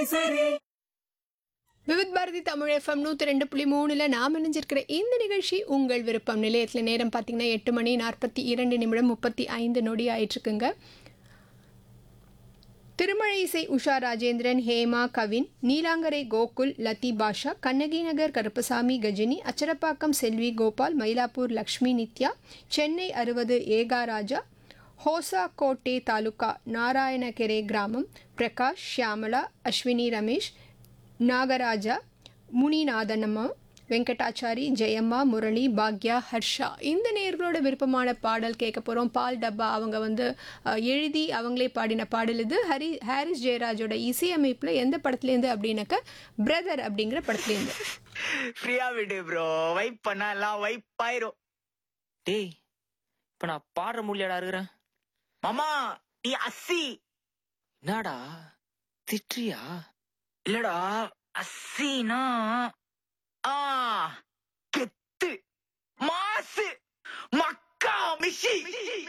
Vividh Bharathi Tamil FM நூற்றி ரெண்டு புள்ளி மூணில் நாம் இணைஞ்சிருக்கிற இந்த நிகழ்ச்சி உங்கள் விருப்பம் நிலையத்தில் நேரம் பார்த்தீங்கன்னா எட்டு மணி நாற்பத்தி இரண்டு நிமிடம் முப்பத்தி ஐந்து நொடி ஆயிட்டுருக்குங்க திருமழை இசை உஷா ராஜேந்திரன் ஹேமா கவின் நீலாங்கரை கோகுல் லத்தி பாஷா கண்ணகி நகர் கருப்பசாமி கஜினி அச்சரப்பாக்கம் செல்வி கோபால் மயிலாப்பூர் லக்ஷ்மி நித்யா சென்னை அறுபது ஏகாராஜா ஹோசாகோட்டே தாலுகா நாராயணகெரே கிராமம் பிரகாஷ் ஷியாமலா அஸ்வினி ரமேஷ் நாகராஜா முனிநாதனம்மா வெங்கடாச்சாரி ஜெயம்மா முரளி பாக்யா ஹர்ஷா இந்த நேர்களோட விருப்பமான பாடல் கேட்க போகிறோம் பால் டப்பா அவங்க வந்து அஹ், எழுதி அவங்களே பாடின பாடல் இது ஹரி ஹாரிஸ் ஜெயராஜோட இசையமைப்பில் எந்த படத்துலேருந்து அப்படின்னாக்க பிரதர் அப்படிங்கிற படத்துலேருந்து ஃப்ரீயா விடு ப்ரோ வைப் பண்ணா எல்லாம் வைப் ஆயிரும் டேய் இப்ப நான் பாடுற முடியாடா இருக்கிறேன் மாமா நீ அஸ்ஸி என்னடா திட்டுறியா இல்லடா அஸ்ஸினா ஆ கெத்து மாசு மக்கா மிஷி